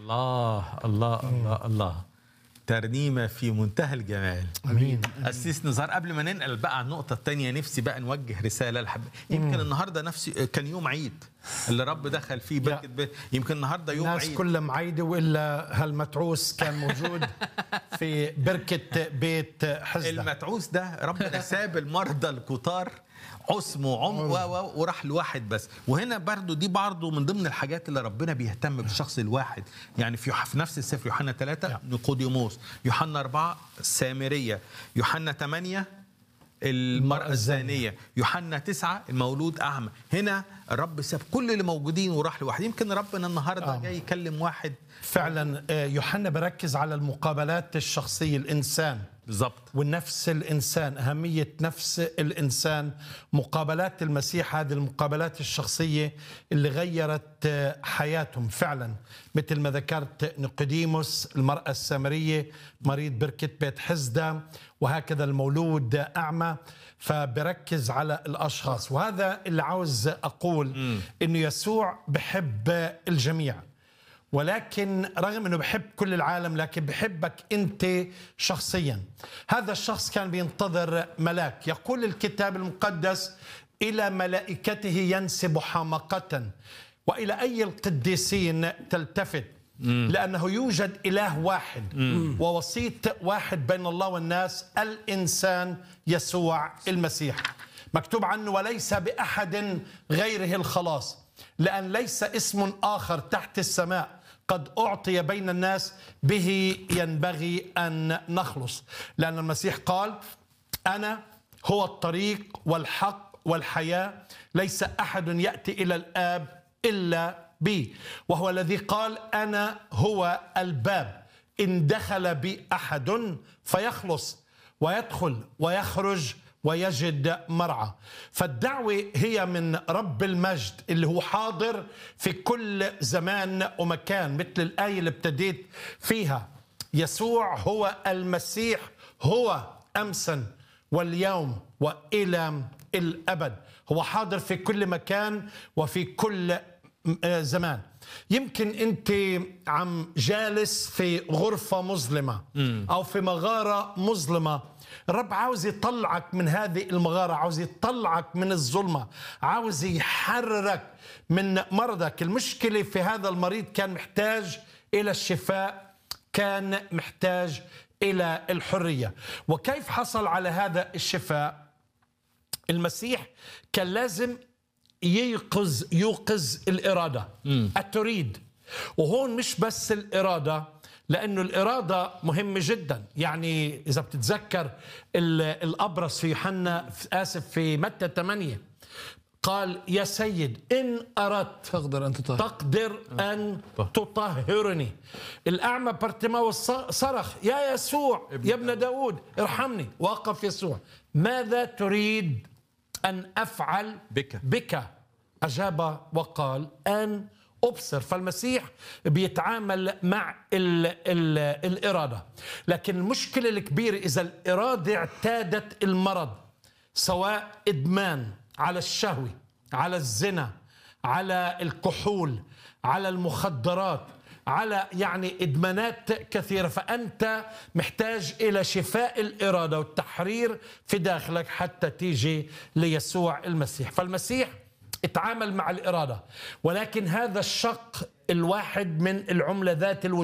الله الله الله الله ترنيمه في منتهى الجمال امين أسيس نزار قبل ما ننقل بقى على النقطة التانية نفسي بقى نوجه رسالة لحب يمكن النهاردة نفسي كان يوم عيد اللي رب دخل فيه بركة بيت يمكن النهاردة يوم الناس عيد كلها معيدة وإلا هالمتعوس كان موجود في بركة بيت حزدة المتعوس ده ربنا ساب المرضى الكتار عسم وعم و- و- وراح لواحد بس وهنا برضو دي برضو من ضمن الحاجات اللي ربنا بيهتم بالشخص الواحد يعني في في نفس السفر يوحنا 3 نيقوديموس يوحنا 4 السامرية يوحنا 8 المرأة الزانية يوحنا تسعة المولود أعمى هنا الرب ساب كل اللي موجودين وراح لواحد يمكن ربنا النهاردة آه. جاي يكلم واحد فعلا آه، يوحنا بركز على المقابلات الشخصية الإنسان بالظبط والنفس الإنسان أهمية نفس الإنسان مقابلات المسيح هذه المقابلات الشخصية اللي غيرت آه، حياتهم فعلا مثل ما ذكرت نيقوديموس المرأة السامرية مريض بركة بيت حزدة وهكذا المولود أعمى فبركز على الأشخاص وهذا اللي عاوز أقول إنه يسوع بحب الجميع ولكن رغم انه بحب كل العالم لكن بحبك انت شخصيا هذا الشخص كان بينتظر ملاك يقول الكتاب المقدس الى ملائكته ينسب حمقه والى اي القديسين تلتفت لانه يوجد اله واحد ووسيط واحد بين الله والناس الانسان يسوع المسيح مكتوب عنه وليس باحد غيره الخلاص لأن ليس اسم آخر تحت السماء قد أعطي بين الناس به ينبغي أن نخلص لأن المسيح قال أنا هو الطريق والحق والحياة ليس أحد يأتي إلى الآب إلا بي وهو الذي قال أنا هو الباب إن دخل بي أحد فيخلص ويدخل ويخرج ويجد مرعى فالدعوة هي من رب المجد اللي هو حاضر في كل زمان ومكان مثل الآية اللي ابتديت فيها يسوع هو المسيح هو أمسا واليوم وإلى الأبد هو حاضر في كل مكان وفي كل آه، زمان يمكن انت عم جالس في غرفة مظلمة او في مغارة مظلمة الرب عاوز يطلعك من هذه المغارة عاوز يطلعك من الظلمة عاوز يحررك من مرضك المشكلة في هذا المريض كان محتاج إلى الشفاء كان محتاج إلى الحرية وكيف حصل على هذا الشفاء المسيح كان لازم ييقظ يوقظ الإرادة التريد وهون مش بس الإرادة لأنه الإرادة مهمة جدا يعني إذا بتتذكر ال- الأبرص في يوحنا آسف في متى 8 قال يا سيد إن أردت تقدر أن تطهر تقدر أن تطهرني الأعمى بارتيماوس صرخ يا يسوع يا ابن داود ارحمني وقف يسوع ماذا تريد أن أفعل بك. بك أجاب وقال أن أبصر فالمسيح بيتعامل مع ال ال الإرادة لكن المشكلة الكبيرة إذا الإرادة اعتادت المرض سواء إدمان على الشهوة على الزنا على الكحول على المخدرات على يعني ادمانات كثيره فانت محتاج الى شفاء الاراده والتحرير في داخلك حتى تيجي ليسوع المسيح فالمسيح اتعامل مع الاراده ولكن هذا الشق الواحد من العمله ذات الوجود